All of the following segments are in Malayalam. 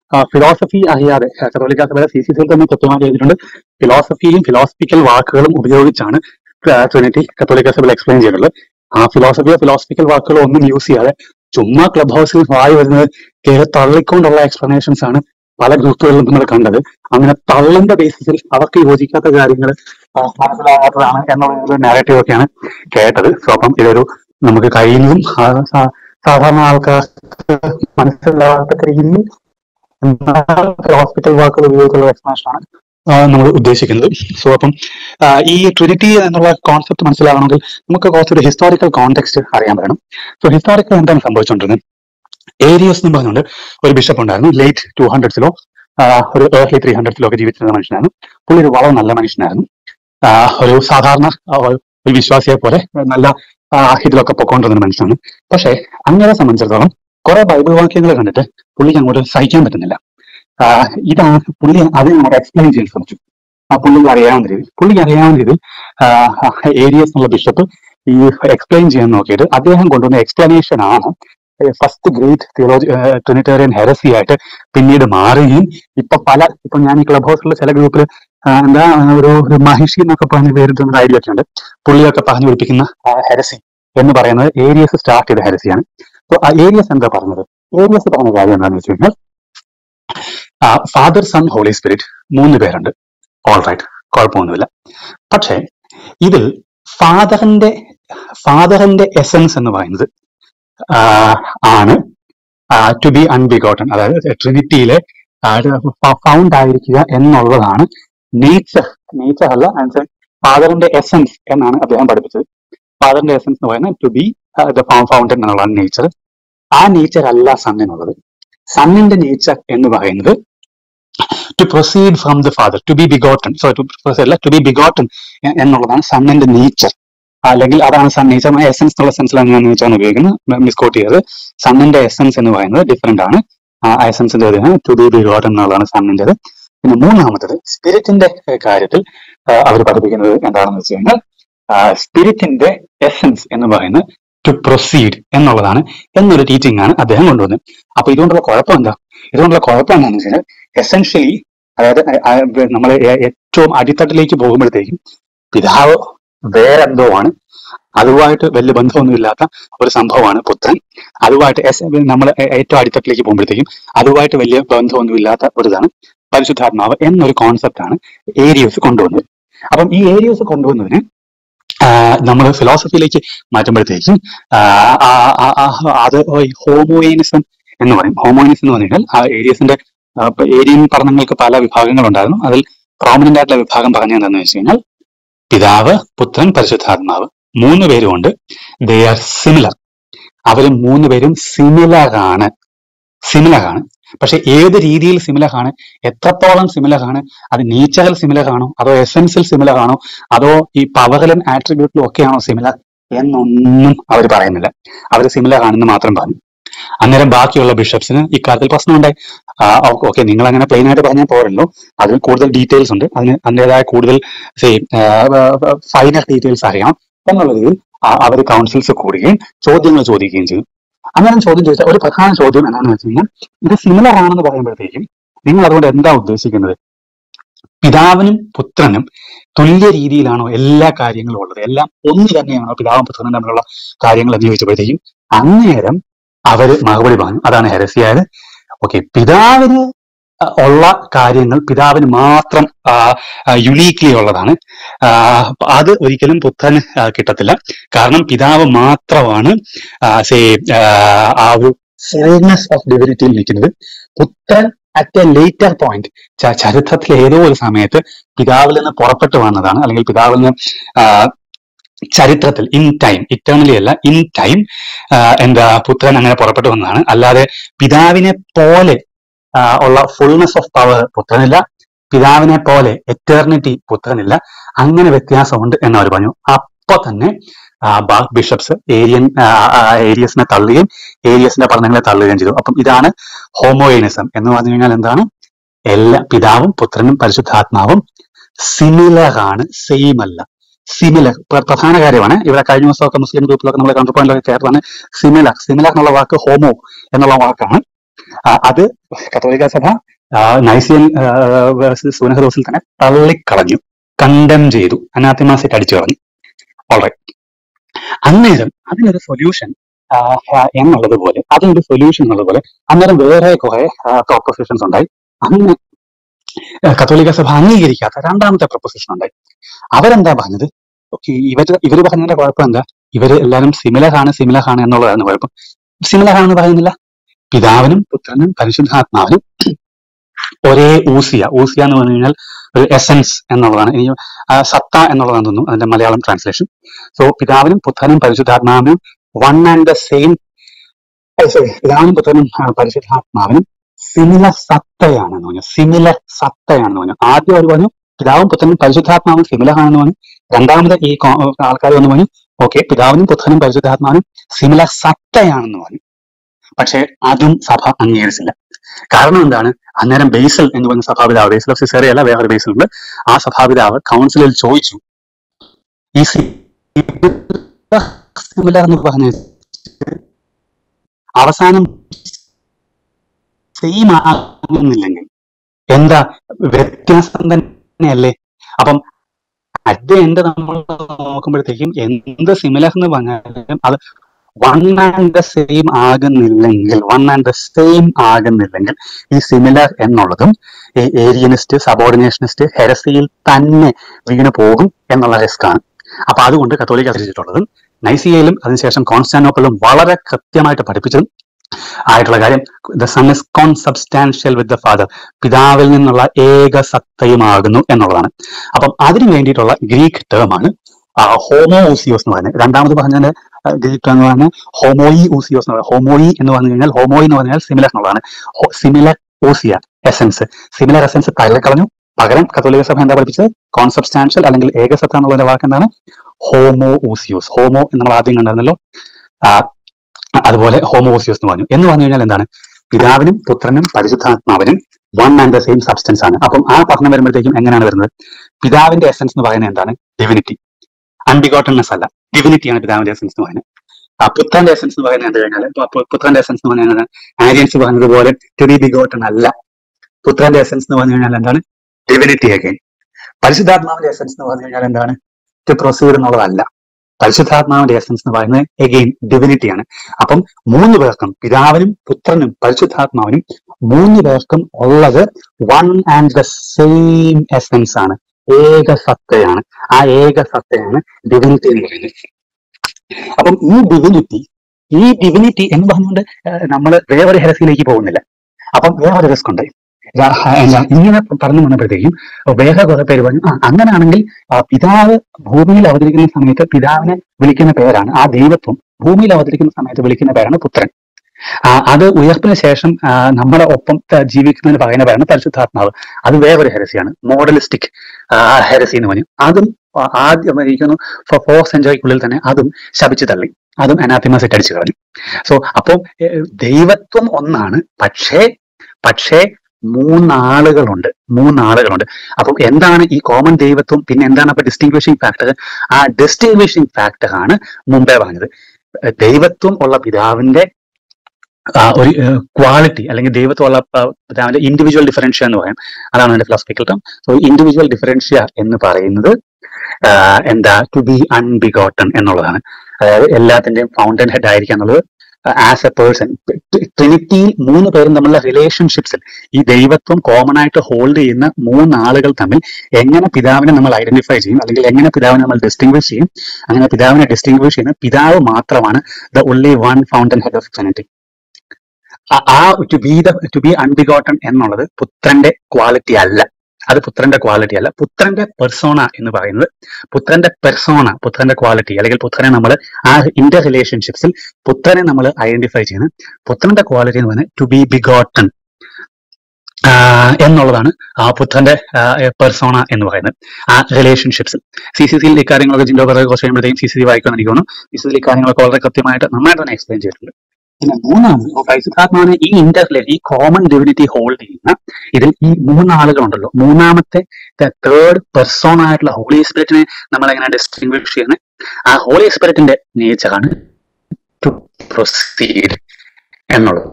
ഫിലോസഫി അറിയാതെ കത്തോലിക്ക സഭയുടെ സി സി സിയിൽ തന്നെ കൃത്യമായി ചെയ്തിട്ടുണ്ട് ഫിലോസഫിയും ഫിലോസഫിക്കൽ വാക്കുകളും ഉപയോഗിച്ചാണ് ട്രിനിറ്റി കത്തോലിക്ക സഭയിൽ എക്സ്പ്ലെയിൻ ചെയ്തിട്ടുള്ളത് ആ ഫിലോസഫിയോ ഫിലോസഫിക്കൽ വാക്കുകളോ ഒന്നും യൂസ് ചെയ്യാതെ ചുമ്മാ ക്ലബ് ഹൗസിൽ വായി വരുന്നത് കയറി തള്ളിക്കൊണ്ടുള്ള എക്സ്പ്ലനേഷൻസ് ആണ് പല ഗ്രൂപ്പുകളിലും നമ്മൾ കണ്ടത് അങ്ങനെ തള്ളിന്റെ ബേസിസിൽ അവർക്ക് യോജിക്കാത്ത കാര്യങ്ങൾ മനസ്സിലാകാത്തതാണ് എന്നുള്ള ഒരു നാരറ്റീവ് ഒക്കെയാണ് കേട്ടത് സോ അപ്പം ഇതൊരു നമുക്ക് കഴിയുന്നതും ആ, സാ- സാധാരണ ആൾക്കാർക്ക് മനസ്സിലാകാത്ത രീതിയിൽ ഹോസ്പിറ്റൽ വാക്കുകൾ ഉപയോഗിച്ചുള്ള എക്സ്പ്ലനേഷൻ ആണ് ആ, നമ്മൾ ഉദ്ദേശിക്കുന്നത് സോ അപ്പം ആ, ഈ ട്രിനിറ്റി എന്നുള്ള കോൺസെപ്റ്റ് മനസ്സിലാകണമെങ്കിൽ നമുക്ക് കുറച്ചൊരു ഹിസ്റ്റോറിക്കൽ കോണ്ടെക്സ്റ്റ് അറിയാൻ വേണം സോ ഹിസ്റ്റോറിക്കൽ എന്താണ് സംഭവിച്ചുകൊണ്ടിരുന്നത് ഏരിയസ് എന്ന് പറഞ്ഞുകൊണ്ട് ഒരു ബിഷപ്പ് ഉണ്ടായിരുന്നു ലേറ്റ് ടു ഹൺഡ്രഡ്സിലോ ഒരു ഏർലി ത്രീ ഹൺഡ്രഡ്സിലോ ഒക്കെ ജീവിച്ചിരുന്ന മനുഷ്യനായിരുന്നു പുള്ളി ഒരു വളരെ നല്ല മനുഷ്യനായിരുന്നു ആ, ഒരു സാധാരണ ആ, ഒരു വിശ്വാസിയെ പോലെ നല്ല ആ, ഇതിലൊക്കെ പൊക്കോണ്ടിരുന്ന മനുഷ്യനാണ് പക്ഷേ അങ്ങനെ സംബന്ധിച്ചിടത്തോളം കുറെ ബൈബിൾ വാക്യങ്ങൾ കണ്ടിട്ട് പുള്ളിക്ക് അങ്ങോട്ട് സഹിക്കാൻ പറ്റുന്നില്ല ആ, ഇതാണ് പുള്ളി അത് അങ്ങോട്ട് എക്സ്പ്ലെയിൻ ചെയ്യാൻ ശ്രമിച്ചു ആ പുള്ളിക്ക് അറിയാവുന്ന രീതിയിൽ പുള്ളിക്ക് അറിയാവുന്ന രീതിയിൽ ഏരിയസ് എന്നുള്ള ബിഷപ്പ് ഈ എക്സ്പ്ലെയിൻ ചെയ്യാൻ നോക്കിയിട്ട് അദ്ദേഹം കൊണ്ടുവന്ന എക്സ്പ്ലനേഷൻ ആണ് first great theology Trinitarian heresy ആയിട്ട് പിന്നീട് മാറുകയും ഇപ്പൊ പല ഇപ്പൊ ഞാൻ ഈ ക്ലബ് ഹൗസിലുള്ള ചില ഗ്രൂപ്പിൽ എന്താ ഒരു ഒരു മഹിഷി എന്നൊക്കെ പറഞ്ഞ പേരിട്ടുന്ന ഐഡിയ ഒക്കെ ഉണ്ട് പുള്ളിയൊക്കെ പറഞ്ഞു പിടിപ്പിക്കുന്ന ഹെരസി എന്ന് പറയുന്നത് ഏരിയസ് സ്റ്റാർട്ട് ചെയ്ത ഹെരസിയാണ് അപ്പൊ ആ ഏരിയസ് എന്താ പറഞ്ഞത് ഏരിയസ് പറഞ്ഞ കാര്യം എന്താണെന്ന് വെച്ച് കഴിഞ്ഞാൽ ഫാദർ സൺ ഹോളി സ്പിരിറ്റ് മൂന്ന് പേരുണ്ട് ഓൾ റൈറ്റ് കുഴപ്പമൊന്നുമില്ല പക്ഷേ ഇതിൽ ഫാദറിന്റെ ഫാദറിന്റെ എസൻസ് എന്ന് പറയുന്നത് ആ, ആണ് ടു ബി അൺബിഗോട്ടൺ അതായത് ട്രിനിറ്റിയിലെ ഫൗണ്ട് ആയിരിക്കുക എന്നുള്ളതാണ് നേച്ചർ നേച്ചർ അല്ല ഫാദറിന്റെ എസൻസ് എന്നാണ് അദ്ദേഹം പഠിപ്പിച്ചത് ഫാദറിന്റെ എസൻസ് എന്ന് പറയുന്നത് ടു ബി ദ ഫൗണ്ടൻ എന്നുള്ളതാണ് നേച്ചർ ആ നേച്ചർ അല്ല സണ്ണിനുള്ളത് സണ്ണിന്റെ നേച്ചർ എന്ന് പറയുന്നത് to proceed from the father to be begotten so to അല്ല ടു ബി ബിഗോട്ടൺ എന്നുള്ളതാണ് സണ്ണിന്റെ നേച്ചർ അല്ലെങ്കിൽ അതാണ് സൺ നേച്ചർ എസൻസ് എന്നുള്ള സെൻസിലാണ് ഞാൻ നേച്ചർ ഉപയോഗിക്കുന്നത് മിസ്കോട്ട് ചെയ്തത് സണ്ണിന്റെ എസൻസ് എന്ന് പറയുന്നത് ഡിഫറെന്റ് ആണ് ആ എസൻസിന്റെ ടു ബി ബിഗോട്ടൺ എന്നുള്ളതാണ് സണ്ണിന്റേത് പിന്നെ മൂന്നാമത്തത് സ്പിരിറ്റിന്റെ കാര്യത്തിൽ അവർ പഠിപ്പിക്കുന്നത് എന്താണെന്ന് വെച്ച് കഴിഞ്ഞാൽ സ്പിരിറ്റിന്റെ എസൻസ് എന്ന് പറയുന്നത് ടു പ്രൊസീഡ് എന്നുള്ളതാണ് എന്നൊരു ടീച്ചിങ് ആണ് അദ്ദേഹം കൊണ്ടുവന്നത് അപ്പൊ ഇതുകൊണ്ടുള്ള കുഴപ്പം എന്താ ഇതുകൊണ്ടുള്ള കുഴപ്പം എന്താണെന്ന് വെച്ച് കഴിഞ്ഞാൽ എസെൻഷ്യലി അതായത് നമ്മൾ ഏറ്റവും അടിത്തട്ടിലേക്ക് പോകുമ്പോഴത്തേക്കും പിതാവ് വേറെന്തോ ആണ് അതുമായിട്ട് വലിയ ബന്ധമൊന്നുമില്ലാത്ത ഒരു സംഭവമാണ് പുത്രൻ അതുമായിട്ട് നമ്മൾ ഏറ്റവും അടിത്തട്ടിലേക്ക് പോകുമ്പോഴത്തേക്കും അതുമായിട്ട് വലിയ ബന്ധമൊന്നുമില്ലാത്ത ഒരു ഇതാണ് പരിശുദ്ധാത്മാവ് എന്നൊരു കോൺസെപ്റ്റ് ആണ് ഏരിയസ് കൊണ്ടുവന്നത് അപ്പം ഈ ഏരിയസ് കൊണ്ടുവന്നതിന് നമ്മൾ ഫിലോസഫിയിലേക്ക് മാറ്റുമ്പോഴത്തേക്കും ആ, ആ, ആ, ആ, അത് ഹോമോയിനിസം എന്ന് പറയും ഹോമോയിനിസം എന്ന് പറഞ്ഞു കഴിഞ്ഞാൽ ആ ഏരിയസിന്റെ ഏരിയൻ പഠനങ്ങൾക്ക് പല വിഭാഗങ്ങളുണ്ടായിരുന്നു അതിൽ പ്രോമിനന്റ് ആയിട്ടുള്ള വിഭാഗം പറഞ്ഞത് എന്താണെന്ന് വെച്ച് കഴിഞ്ഞാൽ പിതാവ് പുത്രൻ പരിശുദ്ധാത്മാവ് മൂന്ന് പേരുമുണ്ട് ദേ ആർ സിമിലർ അവർ മൂന്ന് പേരും സിമിലർ ആണ് സിമിലർ ആണ് പക്ഷെ ഏത് രീതിയിൽ സിമിലർ ആണ് എത്രത്തോളം സിമിലർ ആണ് അത് നേച്ചറിൽ സിമിലർ ആണോ അതോ എസെൻസിൽ സിമിലർ ആണോ അതോ ഈ പവറിലും ആട്രിബ്യൂട്ടിലും ഒക്കെയാണോ സിമിലർ എന്നൊന്നും അവർ പറയുന്നില്ല അവർ സിമിലർ ആണെന്ന് മാത്രം പറഞ്ഞു അന്നേരം ബാക്കിയുള്ള ബിഷപ്സിന് ഇക്കാര്യത്തിൽ പ്രശ്നമുണ്ടായി ഓക്കെ നിങ്ങൾ അങ്ങനെ പ്ലെയിൻ ആയിട്ട് പറഞ്ഞാൽ പോരല്ലോ അതിൽ കൂടുതൽ ഡീറ്റെയിൽസ് ഉണ്ട് അതിന് അതിൻ്റെതായ കൂടുതൽ ഫൈനൽ ഡീറ്റെയിൽസ് അറിയണം എന്നുള്ള രീതിയിൽ അവർ കൗൺസിൽസ് കൂടുകയും ചോദ്യങ്ങൾ ചോദിക്കുകയും ചെയ്തു അങ്ങനെ ചോദ്യം ചോദിച്ചാൽ ഒരു പ്രധാന ചോദ്യം എന്താണെന്ന് വെച്ച് കഴിഞ്ഞാൽ ഇത് സിമിലർ ആണെന്ന് പറയുമ്പോഴത്തേക്കും നിങ്ങൾ അതുകൊണ്ട് എന്താ ഉദ്ദേശിക്കുന്നത് പിതാവിനും പുത്രനും തുല്യ രീതിയിലാണോ എല്ലാ കാര്യങ്ങളും ഉള്ളത് എല്ലാം ഒന്ന് തന്നെയാണോ പിതാവും പുത്രനും തമ്മിലുള്ള കാര്യങ്ങൾ എന്ന് ചോദിച്ചപ്പോഴത്തേക്കും അന്നേരം അവര് മറുപടി പറഞ്ഞു അതാണ് ഹെരസിയായത് ഓക്കെ പിതാവിന് അഹ് ഉള്ള കാര്യങ്ങൾ പിതാവിന് മാത്രം യുണീക്ലി ഉള്ളതാണ് ആ, അത് ഒരിക്കലും പുത്രന് ആ, കിട്ടത്തില്ല കാരണം പിതാവ് മാത്രമാണ് സേ ആ ഒരു ഫുൾനെസ് ഓഫ് ഡിവിനിറ്റിയിൽ നിൽക്കുന്നത് പുത്രൻ അറ്റ് എ ലേറ്റർ പോയിന്റ് ചരിത്രത്തിലെ ഏതോ ഒരു സമയത്ത് പിതാവിൽ നിന്ന് പുറപ്പെട്ടു വന്നതാണ് അല്ലെങ്കിൽ പിതാവിൽ നിന്ന് ആ, ചരിത്രത്തിൽ ഇൻ ടൈം ഇറ്റേണലി അല്ല ഇൻ ടൈം എന്താ പുത്രൻ അങ്ങനെ പുറപ്പെട്ടു വന്നതാണ് അല്ലാതെ പിതാവിനെ പോലെ ആ, ഉള്ള ഫുൾനെസ് ഓഫ് പവർ പുത്രനില്ല പിതാവിനെ പോലെ എറ്റേർണിറ്റി പുത്രനില്ല അങ്ങനെ വ്യത്യാസമുണ്ട് എന്ന് അവർ പറഞ്ഞു അപ്പൊ തന്നെ ബിഷപ്സ് ഏരിയൻ ഏരിയസിനെ തള്ളുകയും ഏരിയസിന്റെ പഠനങ്ങളെ തള്ളുകയും ചെയ്തു അപ്പം ഇതാണ് ഹോമോയിനിസം എന്ന് പറഞ്ഞു കഴിഞ്ഞാൽ എന്താണ് എല്ലാ പിതാവും പുത്രനും പരിശുദ്ധാത്മാവും സിമിലർ ആണ് സെയിം അല്ല സിമിലർ പ്രധാന കാര്യമാണ് ഇവിടെ കഴിഞ്ഞ ദിവസമൊക്കെ മുസ്ലിം ഗ്രൂപ്പിലൊക്കെ നമ്മൾ കണ്ടർ പോയിന്റിലൊക്കെ ചേർത്താണ് സിമിലർ സിമിലർ എന്നുള്ള വാക്ക് ഹോമോ എന്നുള്ള വാക്കാണ് ആ, അത് കത്തോലിക്ക സഭ ആ, നൈസിയൻ സുനഹദോസിൽ തന്നെ തള്ളിക്കളഞ്ഞു കണ്ടം ചെയ്തു അനാത്തിമാസിട്ട് അടിച്ചു കളഞ്ഞു ഓൾറൈറ്റ് അന്നേരം അതിനൊരു സൊല്യൂഷൻ എന്നുള്ളത് പോലെ അതിനൊരു സൊല്യൂഷൻ എന്നുള്ളത് പോലെ അന്നേരം വേറെ കുറെ പ്രൊപ്പോസിഷൻസ് ഉണ്ടായി അങ്ങനെ ആ, കത്തോലിക്ക സഭ അംഗീകരിക്കാത്ത രണ്ടാമത്തെ പ്രൊപ്പോസിഷൻ ഉണ്ടായി അവരെന്താ പറഞ്ഞത് ഓക്കെ ഇവര് ഇവര് പറഞ്ഞതിന്റെ കുഴപ്പം എന്താ ഇവര് എല്ലാവരും സിമിലർ ആണ് സിമിലർ ആണ് എന്നുള്ളതാണ് കുഴപ്പം സിമിലർ ആണെന്ന് പറയുന്നില്ല പിതാവിനും പുത്രനും പരിശുദ്ധാത്മാവിനും ഒരേ ഊസിയ ഊസിയ എന്ന് പറഞ്ഞു കഴിഞ്ഞാൽ ഒരു എസൻസ് എന്നുള്ളതാണ് ഇനി ആ, സത്ത എന്നുള്ളതാണ് തോന്നുന്നു അതിന്റെ മലയാളം ട്രാൻസ്ലേഷൻ സോ പിതാവിനും പുത്രനും പരിശുദ്ധാത്മാവിനും one and the same sorry പിതാവിനും പുത്രനും ആ, പരിശുദ്ധാത്മാവിനും സിമിലർ സത്തയാണെന്ന് പറഞ്ഞു സിമിലർ സത്തയാണെന്ന് പറഞ്ഞു ആദ്യം അവർ പറഞ്ഞു പിതാവും പുത്രനും പരിശുദ്ധാത്മാവും സിമിലർ ആണെന്ന് പറഞ്ഞു രണ്ടാമത് ഈ ആൾക്കാർ വന്ന് പറഞ്ഞു ഓക്കെ പിതാവിനും പുത്രനും പരിശുദ്ധാത്മാവിനും സിമിലർ സത്തയാണെന്ന് പറഞ്ഞു പക്ഷെ അതും സഭ അംഗീകരിച്ചില്ല കാരണം എന്താണ് അന്നേരം ബേസൽ എന്ന് പറഞ്ഞ സഭാപിതാവ് ബേസൽ ഓഫ് സിസേറിയ അല്ല വേറൊരു ബേസൽ ഉണ്ട് ആ സഭാപിതാവ് കൗൺസിലിൽ ചോദിച്ചു ഈ സിമിലർ എന്ന് പറഞ്ഞ അവസാനം സെയിം ആകുന്നില്ലെങ്കിൽ എന്താ വ്യത്യാസം തന്നെയല്ലേ അപ്പം അറ്റ് ദ എൻഡ് നമ്മൾ നോക്കുമ്പോഴത്തേക്കും എന്ത് സിമിലർ എന്ന് പറഞ്ഞാലും അത് വൺ ആൻഡ് ദ സെയിം ആകുന്നില്ലെങ്കിൽ വൺ ആൻഡ് ദ സെയിം ആകുന്നില്ലെങ്കിൽ ഈ സിമിലർ എന്നുള്ളതും ഈ ഏരിയനിസ്റ്റ് സബോർഡിനേഷനിസ്റ്റ് ഹെരസിയിൽ തന്നെ വീണു പോകും എന്നുള്ള റിസ്ക് ആണ് അപ്പൊ അതുകൊണ്ട് കത്തോലിക്ക അറിയിച്ചിട്ടുള്ളതും നൈസിയയിലും അതിനുശേഷം കോൺസ്റ്റാന്റോപ്പിലും വളരെ കൃത്യമായിട്ട് പഠിപ്പിച്ചതും ആയിട്ടുള്ള കാര്യം the son is consubstantial with the father പിതാവിൽ നിന്നുള്ള ഏക സത്തയുമാകുന്നു എന്നുള്ളതാണ് അപ്പം അതിനു വേണ്ടിയിട്ടുള്ള ഗ്രീക്ക് ടേമാണ് ഹോമോ ഊസിയോസ് എന്ന് പറയുന്നത് രണ്ടാമത് പറഞ്ഞതിന്റെ ഗ്രീക്ക് ടേം എന്ന് പറഞ്ഞാൽ ഹോമോയി ഊസിയോസ് എന്ന് പറയുന്നത് ഹോമോയി എന്ന് പറഞ്ഞു കഴിഞ്ഞാൽ ഹോമോയി എന്ന് പറഞ്ഞാൽ സിമിലർ എന്നുള്ളതാണ് similar ousia essence similar essence തള്ളിക്കളഞ്ഞു പകരം കത്തോലിക സഭ എന്താ പഠിപ്പിച്ചത് കോൺസബ്സ്റ്റാൻഷ്യൽ അല്ലെങ്കിൽ ഏകസത്ത എന്നുള്ളതിന്റെ വാക്ക് എന്താണ് ഹോമോ ഊസിയോസ് ഹോമോ എന്ന് നമ്മൾ ആദ്യം കണ്ടായിരുന്നല്ലോ ആ, അതുപോലെ ഹോമോസിയോസ് എന്ന് പറഞ്ഞു എന്ന് പറഞ്ഞു കഴിഞ്ഞാൽ എന്താണ് പിതാവിനും പുത്രനും പരിശുദ്ധാത്മാവിനും one and the same substance ആണ് അപ്പം ആ പഠനം വരുമ്പോഴത്തേക്കും എങ്ങനെയാണ് വരുന്നത് പിതാവിന്റെ എസൻസ് എന്ന് പറയുന്നത് എന്താണ് ഡിവിനിറ്റി അൺബിഗോട്ടൺനെസ് അല്ല ഡിവിനിറ്റിയാണ് പിതാവിന്റെ എസൻസ് എന്ന് പറയുന്നത് ആ പുത്രന്റെ എസൻസ് എന്ന് പറയുന്നത് എന്ത് കഴിഞ്ഞാൽ ഇപ്പൊ പു- പുത്രന്റെ എസൻസ് എന്ന് പറയുന്നത് ആര്യൻസ് പറഞ്ഞത് പോലെ ടു ബി ബിഗോട്ടൺ അല്ല പുത്രന്റെ എസൻസ് എന്ന് പറഞ്ഞു കഴിഞ്ഞാൽ എന്താണ് ഡിവിനിറ്റി അഗൈൻ പരിശുദ്ധാത്മാവിന്റെ എസൻസ് എന്ന് പറഞ്ഞു കഴിഞ്ഞാൽ എന്താണ് ടു പ്രൊസീഡ് എന്നുള്ളതല്ല പരിശുദ്ധാത്മാവിന്റെ എസൻസ് എന്ന് പറയുന്നത് എഗെയിൻ ഡിവിനിറ്റിയാണ് അപ്പം മൂന്ന് പേർക്കും പിതാവിനും പുത്രനും പരിശുദ്ധാത്മാവിനും മൂന്ന് പേർക്കും ഉള്ളത് one and the same essence ആണ് ഏക സത്തയാണ് ആ ഏക സത്തയാണ് ഡിവിനിറ്റി എന്ന് പറയുന്നത് അപ്പം ഈ ഡിവിനിറ്റി ഈ ഡിവിനിറ്റി എന്ന് പറഞ്ഞുകൊണ്ട് നമ്മൾ വേറൊരു ഹെരസിയിലേക്ക് പോകുന്നില്ല അപ്പം വേറൊരു റിസ്ക് ഉണ്ട് രാ- എന്താ, ഇങ്ങനെ പറഞ്ഞു വന്നപ്പോഴത്തേക്കും വേറെ കുറെ പേര് പറഞ്ഞു ആ അങ്ങനെയാണെങ്കിൽ ആ, പിതാവ് ഭൂമിയിൽ അവതരിക്കുന്ന സമയത്ത് പിതാവിനെ വിളിക്കുന്ന പേരാണ് ആ ദൈവത്വം ഭൂമിയിൽ അവതരിക്കുന്ന സമയത്ത് വിളിക്കുന്ന പേരാണ് പുത്രൻ ആ, അത് ഉയർപ്പിന് ശേഷം ആ, നമ്മുടെ ഒപ്പം ത- ജീവിക്കുന്നതിന് പറയുന്ന പേരാണ് പരിശുദ്ധാത്മാവ് അത് വേറൊരു ഹെരസിയാണ് മോഡലിസ്റ്റിക് ഹെരസി എന്ന് പറഞ്ഞു അതും ആ, ആദ്യം ഇരിക്കുന്നു ഫോർ സെഞ്ചുറിക്കുള്ളിൽ തന്നെ അതും ശപിച്ചു തള്ളി അതും അനാത്തിമാസിട്ട് അടിച്ചു കളഞ്ഞു സോ അപ്പോൾ ദൈവത്വം ഒന്നാണ് പക്ഷേ പക്ഷേ മൂന്നാളുകളുണ്ട് മൂന്നാളുകളുണ്ട് അപ്പം എന്താണ് ഈ കോമൺ ദൈവത്വം പിന്നെ എന്താണ് അപ്പൊ ഡിസ്റ്റിങ്വിഷിംഗ് ഫാക്ടർ ആ ഡിസ്റ്റിങ്വിഷിംഗ് ഫാക്ടർ ആണ് മുമ്പേ പറഞ്ഞത് ഏഹ് ദൈവത്വം ഉള്ള പിതാവിന്റെ ആ, ഒരു ക്വാളിറ്റി അല്ലെങ്കിൽ ദൈവത്വമുള്ള ആ, പിതാവിന്റെ ഇൻഡിവിജ്വൽ ഡിഫറൻഷ്യ എന്ന് പറയാം അതാണ് അതിന്റെ philosophical term so individual differentia എന്ന് പറയുന്നത് ആ, എന്താ ടു ബി അൺബിഗോട്ടൺ എന്നുള്ളതാണ് അതായത് എല്ലാത്തിന്റെയും ഫൗണ്ടൻ ഹെഡ് ആയിരിക്കുക എന്നുള്ളത് ആസ് എ പേഴ്സൺ ട്രിനിറ്റിയിൽ മൂന്ന് പേരും തമ്മിലുള്ള റിലേഷൻഷിപ്സിൽ ഈ ദൈവത്വം കോമൺ ആയിട്ട് ഹോൾഡ് ചെയ്യുന്ന മൂന്ന് ആളുകൾ തമ്മിൽ എങ്ങനെ പിതാവിനെ നമ്മൾ ഐഡന്റിഫൈ ചെയ്യും അല്ലെങ്കിൽ എങ്ങനെ പിതാവിനെ നമ്മൾ ഡിസ്റ്റിംഗ്വിഷ് ചെയ്യും അങ്ങനെ പിതാവിനെ ഡിസ്റ്റിംഗ്വിഷ് ചെയ്യുന്ന പിതാവ് മാത്രമാണ് the only one fountain head of Trinity ആ to be the to be unbegotten എന്നുള്ളത് പുത്രന്റെ ക്വാളിറ്റി അല്ല അത് പുത്രന്റെ ക്വാളിറ്റി അല്ല പുത്രന്റെ പെർസോണ എന്ന് പറയുന്നത് പുത്രന്റെ പെർസോണ പുത്രന്റെ ക്വാളിറ്റി അല്ലെങ്കിൽ പുത്രനെ നമ്മൾ ആ ഇന്റർ റിലേഷൻഷിപ്സിൽ പുത്രനെ നമ്മൾ ഐഡന്റിഫൈ ചെയ്യുന്നത് പുത്രന്റെ ക്വാളിറ്റി എന്ന് പറയുന്നത് ടു ബി ബിഗോട്ടൺ എന്നുള്ളതാണ് ആ പുത്രന്റെ പെർസോണ എന്ന് പറയുന്നത് ആ റിലേഷൻഷിപ്സിൽ സി സി സിയിൽ ഇക്കാര്യങ്ങളൊക്കെ ജിൻഡോ പറയുക കുറച്ച് കഴിയുമ്പോഴത്തേക്കും സി സി സി വായിക്കുമെന്ന് എനിക്ക് തോന്നുന്നു സി സി സിയിൽ ഇക്കാര്യങ്ങളൊക്കെ വളരെ കൃത്യമായിട്ട് നന്നായിട്ട് തന്നെ എക്സ്പ്ലെയിൻ ചെയ്തിട്ടുണ്ട് പിന്നെ മൂന്നാമത് ഇപ്പൊ പരിശുദ്ധാത്മാവിനെ ഈ ഇന്റർലെ ഈ കോമൺ ഡിവിനിറ്റി ഹോൾഡ് ചെയ്യുന്ന ഇതിൽ ഈ മൂന്നാളുകളുണ്ടല്ലോ മൂന്നാമത്തെ തേർഡ് പെർസോൺ ആയിട്ടുള്ള ഹോളി സ്പിരിറ്റിനെ നമ്മൾ എങ്ങനെ ഡിസ്റ്റിംഗ്വിഷ് ചെയ്യുന്നത് ആ ഹോളി സ്പിരിറ്റിന്റെ നേച്ചറാണ് ടു പ്രൊസീഡ് എന്നുള്ളത്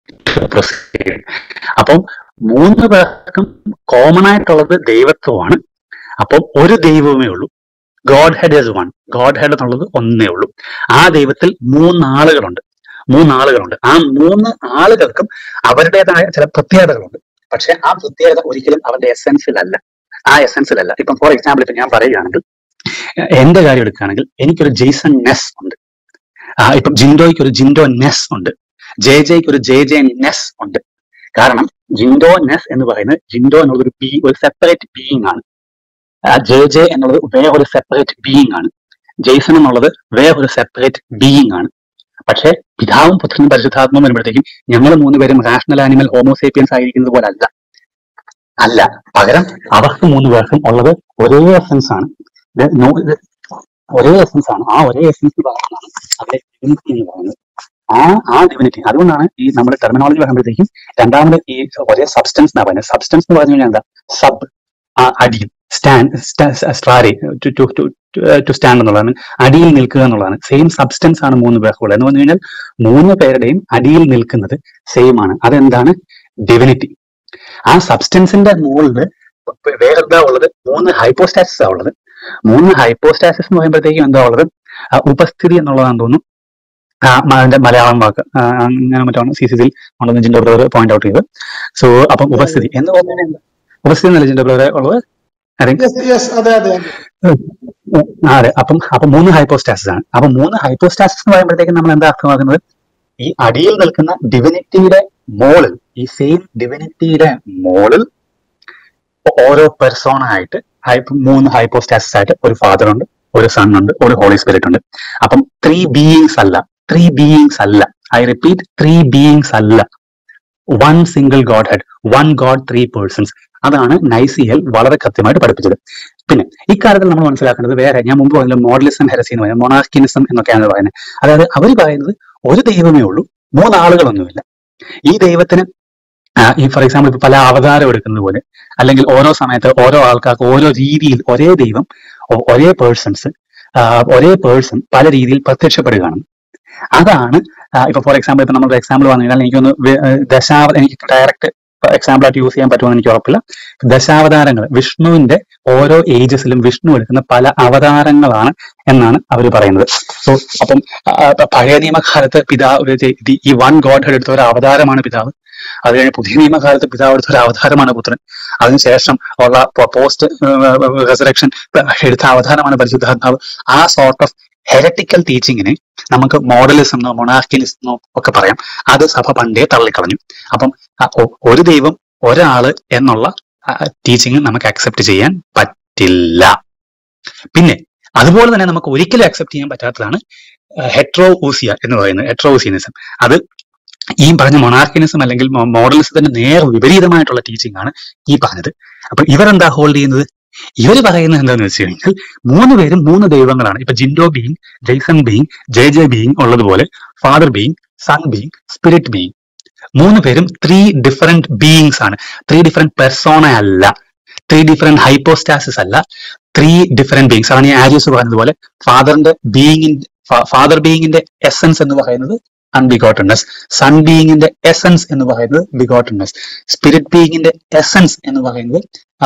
proceed. അപ്പം മൂന്ന് പേർക്കും കോമൺ ആയിട്ടുള്ളത് ദൈവത്വമാണ് അപ്പം ഒരു ദൈവമേ ഉള്ളൂ Godhead is one Godhead എന്നുള്ളത് ഒന്നേ ഉള്ളൂ ആ ദൈവത്തിൽ മൂന്നാളുകളുണ്ട് മൂന്നാളുകളുണ്ട് ആ മൂന്ന് ആളുകൾക്കും അവരുടേതായ ചില പ്രത്യേകതകളുണ്ട് പക്ഷെ ആ പ്രത്യേകത ഒരിക്കലും അവരുടെ എസെൻസിലല്ല ആ എസെൻസിലല്ല ഇപ്പം ഫോർ എക്സാമ്പിൾ ഇപ്പൊ ഞാൻ പറയുകയാണെങ്കിൽ എ- എന്റെ കാര്യം എടുക്കുകയാണെങ്കിൽ എനിക്കൊരു ജെയ്സൺ നെസ് ഉണ്ട് ആ, ഇപ്പം ജിൻഡോയ്ക്ക് ഒരു ജിൻഡോ നെസ് ഉണ്ട് ജെ ജെക്ക് ഒരു ജെ ജെ നെസ് ഉണ്ട് കാരണം ജിൻഡോ നെസ് എന്ന് പറയുന്നത് ജിൻഡോ എന്നുള്ളത് ഒരു ബി ഒരു സെപ്പറേറ്റ് ബീയിങ് ആണ് ആ ജെ ജെ എന്നുള്ളത് വേറെ ഒരു സെപ്പറേറ്റ് ബീയിങ് ആണ് ജെയ്സൺ എന്നുള്ളത് വേറെ ഒരു സെപ്പറേറ്റ് ബീയിങ് ആണ് പക്ഷേ പിതാവും പുത്രനും പരിശുദ്ധാത്മാവും വരുമ്പോഴത്തേക്കും ഞങ്ങൾ മൂന്നുപേരും റാഷണൽ ആനിമൽ ഹോമോസേപ്പിയൻസ് ആയിരിക്കുന്നത് പോലെ അല്ല അല്ല പകരം അവർക്ക് മൂന്ന് പേർക്കും ഉള്ളത് ഒരേ എസൻസ് ആണ് ഇത് നോ- ഇത് ഒരേ എസൻസ് ആണ് ആ ഒരേ എസൻസ് പറയുന്നതാണ് അവിടെ ഡിവിനിറ്റി എന്ന് പറയുന്നത് ആ ആ ഡിവിനിറ്റി അതുകൊണ്ടാണ് ഈ നമ്മുടെ ടെർമിനോളജി പറയുമ്പോഴത്തേക്കും രണ്ടാമത് ഈ ഒരേ സബ്സ്റ്റൻസ് എന്നാ പറയുന്നത് സബ്സ്റ്റൻസ് എന്ന് പറഞ്ഞു കഴിഞ്ഞാൽ എന്താ സബ് അടിയിൽ സ്റ്റാൻഡ് സ്ട്രാരി ടു സ്റ്റാൻഡ് എന്നുള്ളതാണ് അടിയിൽ നിൽക്കുക എന്നുള്ളതാണ് സെയിം സബ്സ്റ്റൻസ് ആണ് മൂന്ന് പേർക്കുള്ളത് എന്ന് പറഞ്ഞു കഴിഞ്ഞാൽ മൂന്ന് പേരുടെയും അടിയിൽ നിൽക്കുന്നത് സെയിം ആണ് അതെന്താണ് ഡിവിനിറ്റി ആ സബ്സ്റ്റൻസിന്റെ മുകളിൽ വേറെന്താ ഉള്ളത് മൂന്ന് ഹൈപ്പോസ്റ്റാസിസ് ആ ഉള്ളത് മൂന്ന് ഹൈപ്പോസ്റ്റാസിസ് എന്ന് പറയുമ്പോഴത്തേക്കും എന്താ ഉള്ളത് ആ, ഉപസ്ഥിതി എന്നുള്ളതാണെന്ന് തോന്നുന്നു ആ, മ- അതിന്റെ മലയാളം വാക്ക് ആ, അങ്ങനെ മറ്റാണ് സി സി സിയിൽ ഉണ്ടെന്ന് ജിൻഡോ ബ്രദർ പോയിന്റ് ഔട്ട് ചെയ്തത് സോ അപ്പം ഉപസ്ഥിതി എന്ന് പറഞ്ഞാൽ എന്താ ഉപസ്ഥിതി എന്നല്ല ജിൻഡോ ബ്രദറെ ഉള്ളത് I think യെസ് യെസ് അതെ അതെ അതെ. ആ, അതെ അപ്പം അപ്പൊ മൂന്ന് ഹൈപ്പോസ്റ്റാസിസ് ആണ് അപ്പൊ മൂന്ന് ഹൈപ്പോസ്റ്റാസിസ് എന്ന് പറയുമ്പോഴത്തേക്കും നമ്മൾ എന്താ അർത്ഥമാക്കുന്നത് ഈ അടിയിൽ നിൽക്കുന്ന ഡിവിനിറ്റിയുടെ മോളിൽ ഈ സെയിം ഡിവിനിറ്റിയുടെ മോളിൽ ഓരോ പെർസോണ ആയിട്ട് ഹൈ- മൂന്ന് ഹൈപ്പോസ്റ്റാസിസ് ആയിട്ട് ഒരു ഫാദർ ഉണ്ട് ഒരു സൺ ഉണ്ട് ഒരു ഹോളി സ്പിരിറ്റ് ഉണ്ട് അപ്പം ത്രീ ബീയിങ്സ് അല്ല ത്രീ ബീയിങ്സ് അല്ല ഐ റിപ്പീറ്റ് ത്രീ ബീയിങ്സ് അല്ല one single Godhead one God three persons അതാണ് നൈസിയൽ വളരെ കൃത്യമായിട്ട് പഠിപ്പിച്ചത് പിന്നെ ഇക്കാര്യത്തിൽ നമ്മൾ മനസ്സിലാക്കേണ്ടത് വേറെ ഞാൻ മുമ്പ് പറഞ്ഞ മോഡലിസം ഹെറസി എന്ന് പറയുന്നത് മൊണാർക്കിനിസം എന്നൊക്കെയാണ് പറയുന്നത് അതായത് അവർ പറയുന്നത് ഒരു ദൈവമേ ഉള്ളൂ മൂന്നാളുകളൊന്നുമില്ല ഈ ദൈവത്തിന് ആ, ഈ ഫോർ എക്സാമ്പിൾ ഇപ്പൊ പല അവതാരം എടുക്കുന്നത് പോലെ അല്ലെങ്കിൽ ഓരോ സമയത്ത് ഓരോ ആൾക്കാർക്ക് ഓരോ രീതിയിൽ ഒരേ ദൈവം ഒ- ഒരേ പേഴ്സൺസ് ഒരേ പേഴ്സൺ പല രീതിയിൽ പ്രത്യക്ഷപ്പെടുകയാണ് അതാണ് ആ, ഇപ്പൊ ഫോർ എക്സാമ്പിൾ ഇപ്പൊ നമ്മൾ എക്സാമ്പിൾ പറഞ്ഞു കഴിഞ്ഞാൽ എനിക്കൊന്ന് വെ- ഏഹ് ദശാവ എനിക്ക് ഡയറക്റ്റ് എക്സാമ്പിൾ ആയിട്ട് യൂസ് ചെയ്യാൻ പറ്റുമെന്ന് എനിക്ക് ഉറപ്പില്ല ദശാവതാരങ്ങൾ വിഷ്ണുവിന്റെ ഓരോ ഏജസിലും വിഷ്ണു എടുക്കുന്ന പല അവതാരങ്ങളാണ് എന്നാണ് അവർ പറയുന്നത് സോ അപ്പം ആ, ആ, പഴയ നിയമകാലത്ത് പിതാവ് ഇത് ഇത് ഈ വൺ ഗോഡ് ഹെഡ് എടുത്ത ഒരു അവതാരമാണ് പിതാവ് അത് കഴിഞ്ഞ് പുതിയ നിയമകാലത്ത് പിതാവ് എടുത്ത ഒരു അവതാരമാണ് പുത്രൻ അതിനുശേഷം ഉള്ള പോസ്റ്റ് റെസറക്ഷൻ എടുത്ത അവതാരമാണ് പരിശുദ്ധാത്മാവ് ആ സോർട്ട് ഓഫ് ഹെററ്റിക്കൽ ടീച്ചിങ്ങിനെ നമുക്ക് മോഡലിസം എന്നോ മൊണാർക്കിനിസം എന്നോ ഒക്കെ പറയാം അത് സഭ പണ്ടേ തള്ളിക്കളഞ്ഞു അപ്പം ആ ഒ- ഒരു ദൈവം ഒരാള് എന്നുള്ള ടീച്ചിങ് നമുക്ക് അക്സെപ്റ്റ് ചെയ്യാൻ പറ്റില്ല പിന്നെ അതുപോലെ തന്നെ നമുക്ക് ഒരിക്കലും അക്സെപ്റ്റ് ചെയ്യാൻ പറ്റാത്തതാണ് ഹെട്രോ ഊസിയ എന്ന് പറയുന്നത് ഹെട്രോ ഊസിയനിസം അത് ഈ പറഞ്ഞ മൊണാർക്കിനിസം അല്ലെങ്കിൽ മോഡലിസത്തിന്റെ നേർ വിപരീതമായിട്ടുള്ള ടീച്ചിങ് ആണ് ഈ പറഞ്ഞത് അപ്പൊ ഇവരെന്താ ഹോൾഡ് ചെയ്യുന്നത് ഇവർ പറയുന്നത് എന്താന്ന് വെച്ച് കഴിഞ്ഞാൽ മൂന്ന് പേരും മൂന്ന് ദൈവങ്ങളാണ് ഇപ്പൊ ജിൻഡോ being Jason being J J being ഉള്ളതുപോലെ father being son being spirit being മൂന്ന് പേരും ത്രീ ഡിഫറെന്റ് ബീയിങ്സ് ആണ് ത്രീ ഡിഫറെന്റ് പെർസോണ അല്ല ത്രീ ഡിഫറെന്റ് ഹൈപ്പോസ്റ്റാസിസ് അല്ല ത്രീ ഡിഫറെന്റ് ബീയിങ്സ് അതാണ് ഈ ആര്യസ് പറഞ്ഞതുപോലെ ഫാദറിന്റെ ബീയിങ്ങിന്റെ ഫാദർ ബീയിങ്ങിന്റെ എസൻസ് എന്ന് പറയുന്നത് അൺബിഗോട്ടൺനെസ് സൺ ബീയിങ്ങിന്റെ എസൻസ് എന്ന് പറയുന്നത് ബിഗോട്ടൺനെസ് സ്പിരിറ്റ് ബീയിങ്ങിന്റെ എസൻസ് എന്ന് പറയുന്നത്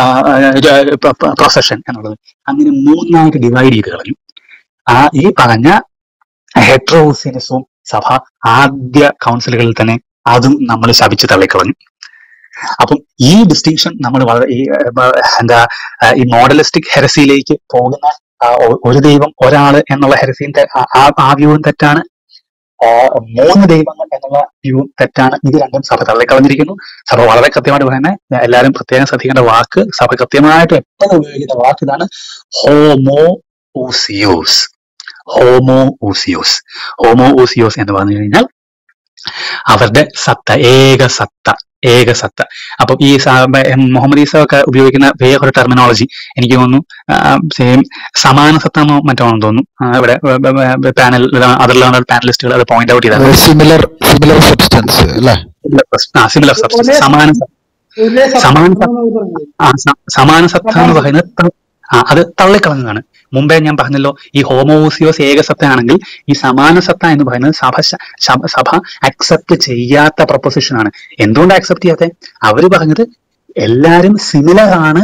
പ്രൊസഷൻ എന്നുള്ളത് അങ്ങനെ മൂന്നായിട്ട് ഡിവൈഡ് ചെയ്ത് കളഞ്ഞു ആ ഈ പറഞ്ഞ ഹെട്രോസിനിസവും സഭ ആദ്യ കൗൺസിലുകളിൽ തന്നെ അതും നമ്മൾ ശപിച്ച് തള്ളിക്കളഞ്ഞു അപ്പം ഈ ഡിസ്റ്റിങ്ഷൻ നമ്മൾ വളരെ ഈ ഏർ, എന്താ ആ, ഈ മോഡലിസ്റ്റിക് ഹെറസിയിലേക്ക് പോകുന്ന ആ, ഒ- ഒരു ദൈവം ഒരാള് എന്നുള്ള ഹെറസിന്റെ ആ- ആ ആ വ്യൂവും തെറ്റാണ് ആ, മൂന്ന് ദൈവങ്ങൾ എന്നുള്ള വ്യൂവും തെറ്റാണ് ഇത് രണ്ടും സഭ തള്ളിക്കളഞ്ഞിരിക്കുന്നു സഭ വളരെ കൃത്യമായിട്ട് പറയുന്നത് എല്ലാവരും പ്രത്യേകം ശ്രദ്ധിക്കേണ്ട വാക്ക് സഭ കൃത്യമായിട്ട് എപ്പോഴും ഉപയോഗിക്കുന്ന വാക്ക് ഇതാണ് homoousios homoousios homoousios എന്ന് പറഞ്ഞു കഴിഞ്ഞാൽ അവരുടെ സത്ത ഏക സത്ത ഏക സത്ത അപ്പൊ ഈ സ- എം മുഹമ്മദ് ഈസ ഒക്കെ ഉപയോഗിക്കുന്ന വേറൊരു ടെർമിനോളജി എനിക്ക് തോന്നുന്നു സെയിം സമാന സത്ത എന്നോ മറ്റോ ആണെന്ന് തോന്നുന്നു ആ, ഇവിടെ പാനൽ അതർ ലേണർ പാനലിസ്റ്റുകൾ അത് പോയിന്റ് ഔട്ട് ചെയ്താണ് സിമിലർ സിമിലർ സബ്സ്റ്റൻസ് അല്ലേ സിമിലർ സബ്സ്റ്റൻസ് സമാന സത്ത ഒരേ സമാന സത്യം എന്നാണ് പറഞ്ഞത്. ആ, സ- സമാന സത്ത എന്ന് പറയുന്നത് ത- ആ, അത് തള്ളിക്കളഞ്ഞതാണ് മുമ്പേ ഞാൻ പറഞ്ഞല്ലോ ഈ ഹോമോസിയോസ് ഏകസത്തയാണെങ്കിൽ ഈ സമാന സത്ത എന്ന് പറയുന്നത് സഭ ശ- ശ- സഭ അക്സെപ്റ്റ് ചെയ്യാത്ത പ്രൊപ്പോസിഷൻ ആണ് എന്തുകൊണ്ട് അക്സെപ്റ്റ് ചെയ്യാത്തെ അവര് പറഞ്ഞത് എല്ലാരും സിമിലർ ആണ്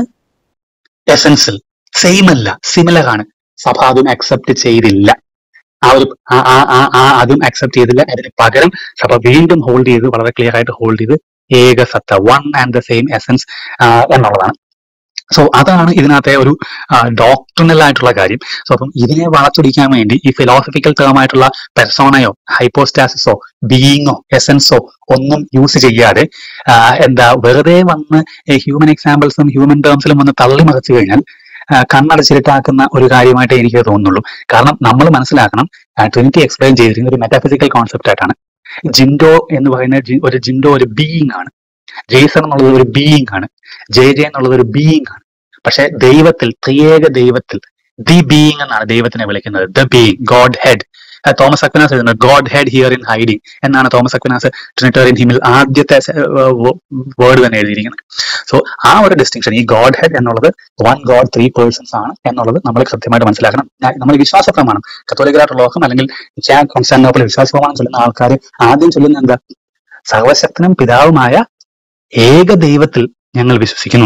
എസൻസിൽ സെയിം അല്ല സിമിലർ ആണ് സഭ അതും അക്സെപ്റ്റ് ചെയ്തില്ല ആ ഒരു ആ- ആ- ആ- ആ അതും അക്സെപ്റ്റ് ചെയ്തില്ല അതിന് പകരം സഭ വീണ്ടും ഹോൾഡ് ചെയ്ത് വളരെ ക്ലിയർ ആയിട്ട് ഹോൾഡ് ചെയ്ത് ഏകസത്ത one and the same essence എന്നുള്ളതാണ് സോ അതാണ് ഇതിനകത്തെ ഒരു ഡോക്ടറിനൽ ആയിട്ടുള്ള കാര്യം സോ അപ്പം ഇതിനെ വളച്ചൊടിക്കാൻ വേണ്ടി ഈ ഫിലോസഫിക്കൽ ടേം ആയിട്ടുള്ള പെർസോണയോ ഹൈപ്പോസ്റ്റാസിസോ ബീയിങ്ങോ എസൻസോ ഒന്നും യൂസ് ചെയ്യാതെ ആ, എന്താ വെറുതെ വന്ന് ഹ്യൂമൻ എക്സാമ്പിൾസും ഹ്യൂമൻ ടേംസിലും വന്ന് തള്ളി മറിച്ചു കഴിഞ്ഞാൽ ആ, കണ്ണടച്ചിരുട്ടാക്കുന്ന ഒരു കാര്യമായിട്ട് എനിക്ക് തോന്നുന്നുള്ളൂ കാരണം നമ്മൾ മനസ്സിലാക്കണം ട്രിനിറ്റി എക്സ്പ്ലെയിൻ ചെയ്തിരിക്കുന്ന ഒരു മെറ്റാഫിസിക്കൽ കോൺസെപ്റ്റ് ആയിട്ടാണ് ജിൻഡോ എന്ന് പറയുന്ന ജി- ഒരു ജിൻഡോ ഒരു ബീയിങ് ആണ് ജെയ്സൺ എന്നുള്ളത് ഒരു ബീയിങ് ആണ് ജെ ജെ എന്നുള്ളത് ഒരു ബീയിങ് ആണ് പക്ഷെ ദൈവത്തിൽ ത്രിയേക ദൈവത്തിൽ ദി ബീയിങ് എന്നാണ് ദൈവത്തിനെ വിളിക്കുന്നത് the being Godhead Thomas Aquinas എഴുതുന്നത് Godhead here in hiding എന്നാണ് തോമസ് അക്വനാസ് ട്രിനിറ്റോറിയൻ ഹിമിൽ ആദ്യത്തെ വേർഡ് തന്നെ എഴുതിയിരിക്കുന്നത് സോ ആ ഒരു ഡിസ്റ്റിങ്ഷൻ ഈ ഗോഡ് ഹെഡ് എന്നുള്ളത് വൺ ഗോഡ് ത്രീ പേഴ്സൺസ് ആണ് എന്നുള്ളത് നമ്മൾ കൃത്യമായിട്ട് മനസ്സിലാക്കണം ഞാൻ- നമ്മൾ വിശ്വാസ പ്രമാണം കത്തോലിക്കരായിട്ടുള്ള ലോകം അല്ലെങ്കിൽ ഞാൻ കോൺസ്റ്റാന്റിനോപ്പിൾ വിശ്വാസ പ്രമാണം ചൊല്ലുന്ന ആൾക്കാർ ആദ്യം ചൊല്ലുന്ന എന്താ സർവശക്തനും പിതാവുമായ ഏക ദൈവത്തിൽ ഞങ്ങൾ വിശ്വസിക്കുന്നു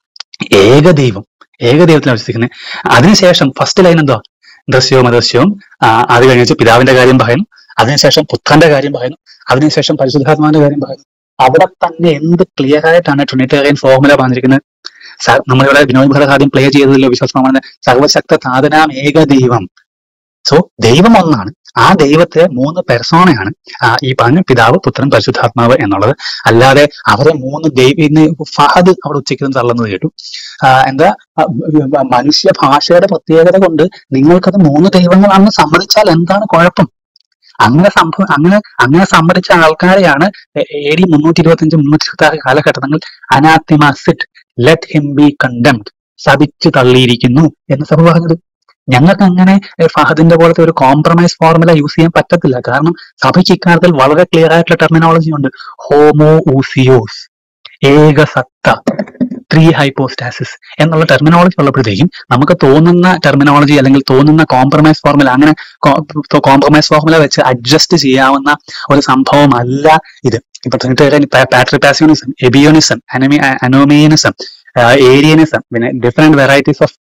ഏക ദൈവം ഏക ദൈവത്തിലാണ് വിശ്വസിക്കുന്നത് അതിനുശേഷം ഫസ്റ്റ് ലൈൻ എന്തോ ദസ്യവും അദസ്യവും ആ, അത് കഴിഞ്ഞ് പിതാവിന്റെ കാര്യം പറയുന്നു അതിനുശേഷം പുത്രന്റെ കാര്യം പറയുന്നു അതിനുശേഷം പരിശുദ്ധാത്മാവിന്റെ കാര്യം പറയുന്നു അവിടെ തന്നെ എന്ത് ക്ലിയർ ആയിട്ടാണ് ട്രിനിറ്റേറിയൻ ഫോർമുല പറഞ്ഞിരിക്കുന്നത് സ- നമ്മളിവിടെ വിനോദ് ഭരത് ആദ്യം പ്ലേ ചെയ്തതല്ലോ വിശ്വാസമാണ് സർവശക്ത താതനാം ഏക ദൈവം സോ ദൈവം ഒന്നാണ് ആ ദൈവത്തെ മൂന്ന് പെർസോണയാണ് ആ, ഈ പറഞ്ഞ പിതാവ് പുത്രൻ പരിശുദ്ധാത്മാവ് എന്നുള്ളത് അല്ലാതെ അവരെ മൂന്ന് ദൈവം ഇന്ന് ഫഹദ് അവിടെ ഉച്ചയ്ക്ക് തള്ളുന്നത് കേട്ടു ആ, എന്താ ആ, മനുഷ്യ ഭാഷയുടെ പ്രത്യേകത കൊണ്ട് നിങ്ങൾക്കത് മൂന്ന് ദൈവങ്ങളാണെന്ന് സമ്മതിച്ചാൽ എന്താണ് കുഴപ്പം അങ്ങനെ സംഭവം അങ്ങനെ അങ്ങനെ സമ്മതിച്ച ആൾക്കാരെയാണ് എ ഡി മുന്നൂറ്റി ഇരുപത്തി അഞ്ച് മുന്നൂറ്റി ഇരുപത്തി ആറ് കാലഘട്ടങ്ങളിൽ anathema sit let him be condemned ശപിച്ചു തള്ളിയിരിക്കുന്നു എന്ന് സഭ പറഞ്ഞത് ഞങ്ങൾക്ക് അങ്ങനെ ഏ, ഫഹദിന്റെ പോലത്തെ ഒരു കോംപ്രമൈസ് ഫോർമുല യൂസ് ചെയ്യാൻ പറ്റത്തില്ല കാരണം സഭയ്ക്ക് ഇക്കാര്യത്തിൽ വളരെ ക്ലിയർ ആയിട്ടുള്ള ടെർമിനോളജി ഉണ്ട് ഹോമോ ഊസിയോസ് ഏക സത്ത ത്രീ ഹൈപ്പോസ്റ്റാസിസ് എന്നുള്ള ടെർമിനോളജി ഉള്ളപ്പോഴത്തേക്കും നമുക്ക് തോന്നുന്ന ടെർമിനോളജി അല്ലെങ്കിൽ തോന്നുന്ന കോംപ്രമൈസ് ഫോർമുല അങ്ങനെ കോംപ്രമൈസ് ഫോർമുല വെച്ച് അഡ്ജസ്റ്റ് ചെയ്യാവുന്ന ഒരു സംഭവമല്ല ഇത് ഇപ്പൊ ട്രിനിറ്റേറിയൻ പാട്രിപാസിയോണിസം എബിയോണിസം അനമി അനോമിയനിസം ഏരിയനിസം പിന്നെ ഡിഫറെന്റ് വെറൈറ്റീസ് ഓഫ്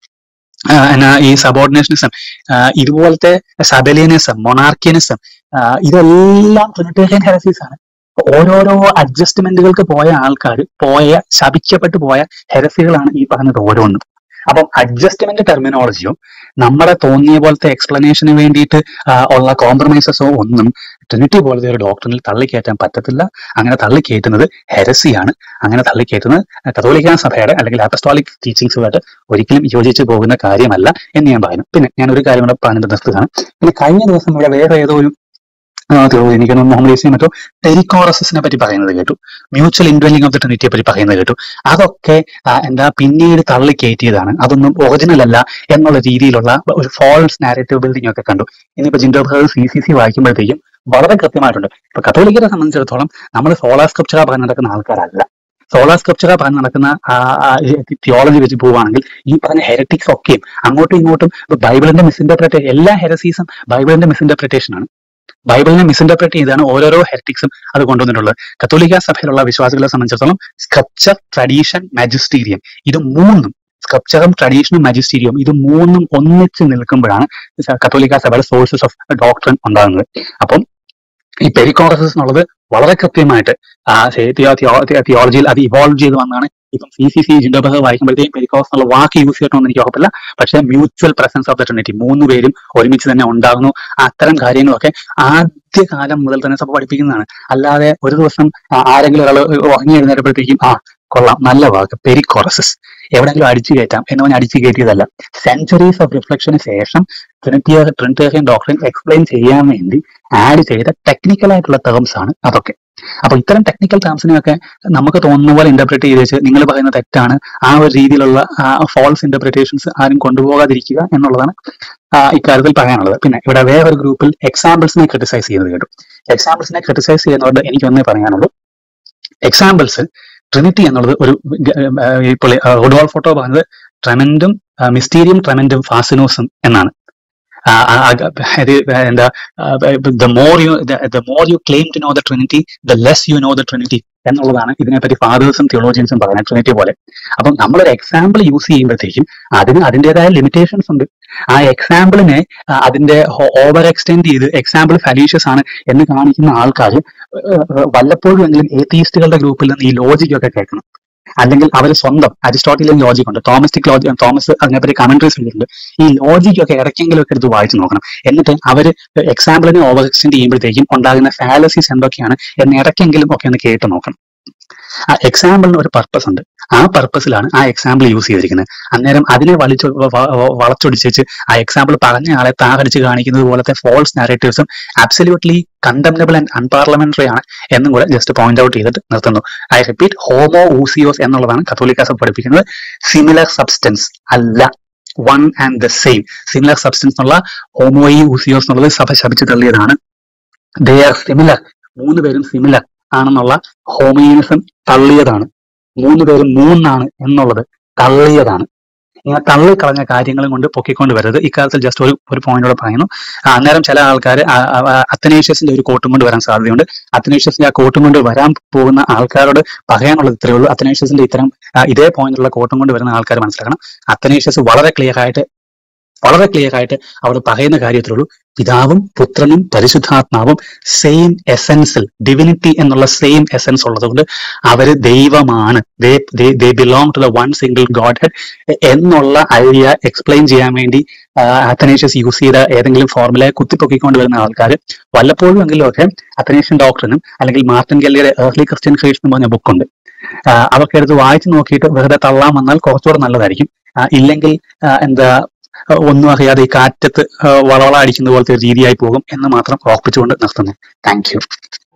ഈ സബോർഡിനേഷനിസം ഇതുപോലത്തെ സബലിയനിസം മൊണാർക്കിയനിസം ഇതെല്ലാം ട്രിനിറ്റേറിയൻ ഹെറസീസ് ആണ് ഓരോരോ അഡ്ജസ്റ്റ്മെന്റുകൾക്ക് പോയ ആൾക്കാർ പോയ ശപിക്കപ്പെട്ടു പോയ ഹെറസികളാണ് ഈ പറഞ്ഞത് ഓരോന്നും അപ്പം അഡ്ജസ്റ്റ്മെന്റ് ടെർമിനോളജിയോ നമ്മുടെ തോന്നിയ പോലത്തെ എക്സ്പ്ലനേഷന് വേണ്ടിയിട്ട് ആ, ഉള്ള കോംപ്രമൈസസോ ഒന്നും ട്രിനിറ്റി പോലത്തെ ഒരു ഡോക്ടറിൽ തള്ളിക്കയറ്റാൻ പറ്റത്തില്ല അങ്ങനെ തള്ളിക്കയറ്റുന്നത് ഹെരസിയാണ് അങ്ങനെ തള്ളിക്കയറ്റുന്നത് കത്തോലിക്ക സഭയുടെ അല്ലെങ്കിൽ അപ്പസ്റ്റോളിക് ടീച്ചിങ്സുമായിട്ട് ഒരിക്കലും യോജിച്ചു പോകുന്ന കാര്യമല്ല എന്ന് ഞാൻ പറയുന്നു പിന്നെ ഞാൻ ഒരു കാര്യം കൂടെ പറഞ്ഞിട്ട് നിർത്തുകയാണ് പിന്നെ കഴിഞ്ഞ ദിവസം ഇവിടെ വേറെ ഏതോ ഒരു ആ, തെളിവ് എനിക്ക് തോന്നുന്നു മുഹമ്മദ് ഈസയെ മറ്റോ ടെരിക്കോറസിനെ പറ്റി പറയുന്നത് കേട്ടു മ്യൂച്വൽ ഇൻഡ്വെല്ലിംഗ് ഓഫ് ദ ട്രിനിറ്റിയെ പറ്റി പറയുന്നത് കേട്ടു അതൊക്കെ ആ, എന്താ പിന്നീട് തള്ളി കയറ്റിയതാണ് അതൊന്നും ഒറിജിനൽ അല്ല എന്നുള്ള രീതിയിലുള്ള ഒരു ഫോൾസ് നാരേറ്റീവ് ബിൽഡിംഗ് ഒക്കെ കണ്ടു ഇനിയിപ്പോ ജിൻഡോ ബ്രദർ സി സി സി വായിക്കുമ്പോഴത്തേക്കും വളരെ കൃത്യമായിട്ടുണ്ട് ഇപ്പൊ കത്തോലിക്കരെ സംബന്ധിച്ചിടത്തോളം നമ്മൾ സോളാർ സ്ക്രിപ്ചറ പറഞ്ഞ് നടക്കുന്ന ആൾക്കാരല്ല സോളാർ സ്ക്രിപ്ചറ പറഞ്ഞ് നടക്കുന്ന തിയോളജി വെച്ച് പോവുകയാണെങ്കിൽ ഈ പറഞ്ഞ ഹെരറ്റിക്സ് ഒക്കെയും അങ്ങോട്ടും ഇങ്ങോട്ടും ഇപ്പൊ ബൈബിളിന്റെ മിസ്ഇന്റർപ്രിറ്റേഷൻ എല്ലാ ഹെരസീസും ബൈബിളിന്റെ മിസ്ഇന്റർപ്രിറ്റേഷൻ ആണ് ബൈബിളിനെ മിസ്ഇന്റർപ്രറ്റ് ചെയ്താണ് ഓരോരോ ഹെറിറ്റിക്സും അത് കൊണ്ടുവന്നിട്ടുള്ളത് കത്തോലിക്ക സഭയിലുള്ള വിശ്വാസികളെ സംബന്ധിച്ചിടത്തോളം സ്ക്രിപ്ചർ ട്രഡീഷൻ മാജിസ്റ്റീരിയം ഇത് മൂന്നും സ്ക്രിപ്ചറും ട്രഡീഷനും മാജിസ്റ്റീരിയവും ഇത് മൂന്നും ഒന്നിച്ച് നിൽക്കുമ്പോഴാണ് കത്തോലിക്ക സഭയുടെ സോഴ്സസ് ഓഫ് ഡോക്ടറിൻ ഉണ്ടാകുന്നത് അപ്പം ഈ പെരിക്കോറസസ് എന്നുള്ളത് വളരെ കൃത്യമായിട്ട് ആ തിയോളജിയിൽ അത് ഇവോൾവ് ചെയ്ത് വന്നാണ് ഇപ്പം സി സി സി ജിൻഡോബഹ വായിക്കുമ്പോഴത്തേക്കും പെരിക്കോസ് എന്നുള്ള വാക്ക് യൂസ് ചെയ്യണമെന്ന് എനിക്ക് ഉറപ്പില്ല പക്ഷേ mutual presence of the Trinity മൂന്ന് പേരും ഒരുമിച്ച് തന്നെ ഉണ്ടാകുന്നു അത്തരം കാര്യങ്ങളൊക്കെ ആദ്യകാലം മുതൽ തന്നെ സഭ പഠിപ്പിക്കുന്നതാണ് അല്ലാതെ ഒരു ദിവസം ആ, ആരെങ്കിലും ഒരാൾ ഉറങ്ങി എഴുന്നേറ്റപ്പോഴത്തേക്കും ആ കൊള്ളാം നല്ല വാക്ക് പെരിക്കോറസസ് എവിടെയെങ്കിലും അടിച്ചു കയറ്റാം എന്ന് പറഞ്ഞ് അടിച്ചു കയറ്റിയതല്ല സെഞ്ചുറീസ് ഓഫ് റിഫ്ലക്ഷന് ശേഷം ട്രിനിറ്റിയ ട്രിനിറ്റേറിയൻ ഡോക്ടറിൻ എക്സ്പ്ലെയിൻ ചെയ്യാൻ വേണ്ടി ആഡ് ചെയ്ത ടെക്നിക്കൽ ആയിട്ടുള്ള ടേംസ് ആണ് അതൊക്കെ അപ്പൊ ഇത്തരം ടെക്നിക്കൽ ടേംസിനെയൊക്കെ നമുക്ക് തോന്നുന്ന പോലെ ഇന്റർപ്രറ്റ് ചെയ്ത് വെച്ച് നിങ്ങൾ പറയുന്ന തെറ്റാണ് ആ ഒരു രീതിയിലുള്ള ഫോൾസ് ഇന്റർപ്രിറ്റേഷൻസ് ആരും കൊണ്ടുപോകാതിരിക്കുക എന്നുള്ളതാണ് ആ, ഇക്കാര്യത്തിൽ പറയാനുള്ളത് പിന്നെ ഇവിടെ വേറൊരു ഗ്രൂപ്പിൽ എക്സാമ്പിൾസിനെ ക്രിട്ടിസൈസ് ചെയ്യുന്നത് കേട്ടു എക്സാമ്പിൾസിനെ ക്രിട്ടിസൈസ് ചെയ്യുന്നവരുടെ എനിക്ക് ഒന്നേ പറയാനുള്ളൂ എക്സാമ്പിൾസ് ട്രിനിറ്റി എന്നുള്ളത് ഒരു ഗ- ആ, ഇപ്പോൾ റൊഡോൾ ഫോട്ടോ പറഞ്ഞത് ട്രെമൻഡും മിസ്റ്റീരിയം ട്രമെൻഡും ഫാസിനോസും എന്നാണ് ആ, ആ, ആ, ഇത് എന്താ the more you the more you claim to know the Trinity the less you know the Trinity എന്നുള്ളതാണ് ഇതിനെപ്പറ്റി ഫാദേഴ്സും തിയോളജിയൻസും പറയുന്നത് ട്രിനിറ്റി പോലെ അപ്പം നമ്മളൊരു എക്സാമ്പിൾ യൂസ് ചെയ്യുമ്പോഴത്തേക്കും അതിന് അതിൻ്റെതായ ലിമിറ്റേഷൻസ് ഉണ്ട് ആ എക്സാമ്പിളിനെ അതിന്റെ ഓവർ എക്സ്റ്റെൻഡ് ചെയ്ത് എക്സാമ്പിൾ ഫലീഷ്യസ് ആണ് എന്ന് കാണിക്കുന്ന ആൾക്കാർ വല്ലപ്പോഴും എങ്കിലും ഏത്തീസ്റ്റുകളുടെ ഗ്രൂപ്പിൽ നിന്ന് ഈ ലോജിക് ഒക്കെ കേൾക്കണം അല്ലെങ്കിൽ അവർ സ്വന്തം അരിസ്റ്റോട്ടിലിയൻ ലോജിക് ഉണ്ട് തോമസ്റ്റിക് ലോജിക് തോമസ് അതിനെപ്പറ്റി കമന്ററീസ് ഉണ്ട് ഈ ലോജിക് ഒക്കെ ഇടയ്ക്കെങ്കിലും ഒക്കെ എടുത്ത് വായിച്ചു നോക്കണം എന്നിട്ട് അവർ എക്സാമ്പിളിനെ ഓവർ എക്സ്റ്റെൻഡ് ചെയ്യുമ്പോഴത്തേക്കും ഉണ്ടാകുന്ന ഫാലസീസ് എന്തൊക്കെയാണ് എന്ന് ഇടയ്ക്കെങ്കിലും ഒക്കെ ഒന്ന് കേട്ട് നോക്കണം ആ എക്സാമ്പിളിന് ഒരു പർപ്പസ് ഉണ്ട് ആ പർപ്പസിലാണ് ആ എക്സാമ്പിൾ യൂസ് ചെയ്തിരിക്കുന്നത് അന്നേരം അതിനെ വലിച്ചു വ- വ- വളച്ചൊടിച്ച് ആ എക്സാമ്പിൾ പറഞ്ഞ ആളെ താകടിച്ച് കാണിക്കുന്നത് പോലത്തെ ഫോൾസ് നാരേറ്റീവ്സും അബ്സല്യൂട്ട്ലി കണ്ടംനബിൾ ആൻഡ് അൺപാർലമെന്ററി ആണ് എന്നും കൂടെ ജസ്റ്റ് പോയിന്റ് ഔട്ട് ചെയ്തിട്ട് നിർത്തുന്നു ഐ റിപ്പീറ്റ് ഹോമോ ഊസിയോസ് എന്നുള്ളതാണ് കത്തോലിക്ക സഭ പഠിപ്പിക്കുന്നത് സിമിലർ സബ്സ്റ്റൻസ് അല്ല one and the same similar substance എന്നുള്ള ഹോമോയി ഊസിയോസ് എന്നുള്ളത് സഭ ശപിച്ചു തള്ളിയതാണ് ദേ ആർ സിമിലർ മൂന്ന് പേരും സിമിലർ ആണെന്നുള്ള ഹോമിയനിസം തള്ളിയതാണ് മൂന്ന് പേരും മൂന്നാണ് എന്നുള്ളത് തള്ളിയതാണ് ഇങ്ങനെ തള്ളിക്കളഞ്ഞ കാര്യങ്ങളും കൊണ്ട് പൊക്കിക്കൊണ്ട് വരരുത് ഇക്കാലത്തിൽ ജസ്റ്റ് ഒരു ഒരു പോയിന്റോടെ പറയുന്നു ആ, അന്നേരം ചില ആൾക്കാർ അത്തനേഷ്യസിന്റെ ഒരു കോട്ടും കൊണ്ട് വരാൻ സാധ്യതയുണ്ട് അത്തനേഷ്യസിന്റെ ആ കോട്ടും കൊണ്ട് വരാൻ പോകുന്ന ആൾക്കാരോട് പറയാനുള്ളത് ഇത്രയേ ഉള്ളൂ അത്തനേഷ്യസിന്റെ ഇത്തരം ആ, ഇതേ പോയിന്റിലുള്ള കോട്ടും കൊണ്ട് വരുന്ന ആൾക്കാർ മനസ്സിലാക്കണം അത്തനേഷ്യസ് വളരെ ക്ലിയർ ആയിട്ട് വളരെ ക്ലിയർ ആയിട്ട് അവിടെ പറയുന്ന കാര്യത്തിലുള്ളൂ പിതാവും പുത്രനും പരിശുദ്ധാത്മാവും സെയിം എസെൻസിൽ ഡിവിനിറ്റി എന്നുള്ള സെയിം എസെൻസ് ഉള്ളതുകൊണ്ട് അവര് ദൈവമാണ് they belong to the one single Godhead എന്നുള്ള ഐഡിയ എക്സ്പ്ലെയിൻ ചെയ്യാൻ വേണ്ടി അത്തനേഷ്യസ് യൂസ് ചെയ്ത ഏതെങ്കിലും ഫോർമുലയെ കുത്തിപ്പൊക്കിക്കൊണ്ട് വരുന്ന ആൾക്കാർ വല്ലപ്പോഴും എങ്കിലും ഒക്കെ അത്തനേഷ്യൻ ഡോക്ടറിനും അല്ലെങ്കിൽ മാർട്ടിൻ ഗെല്ലിയുടെ ഏർലി ക്രിസ്ത്യൻ ക്രിയേഷൻ എന്ന് പറഞ്ഞ ബുക്കുണ്ട് അവർക്ക് എടുത്ത് വായിച്ചു നോക്കിയിട്ട് വെറുതെ തള്ളാൻ വന്നാൽ കുറച്ചുകൂടെ നല്ലതായിരിക്കും ആ, ഇല്ലെങ്കിൽ ആ, എന്താ ആ, ഒന്നും അറിയാതെ ഈ കാറ്റത്ത് ആ, വളവള അടിക്കുന്ന പോലത്തെ ഒരു രീതിയായി പോകും എന്ന് മാത്രം ഓർപ്പിച്ചുകൊണ്ട് നിർത്തുന്നു താങ്ക് യു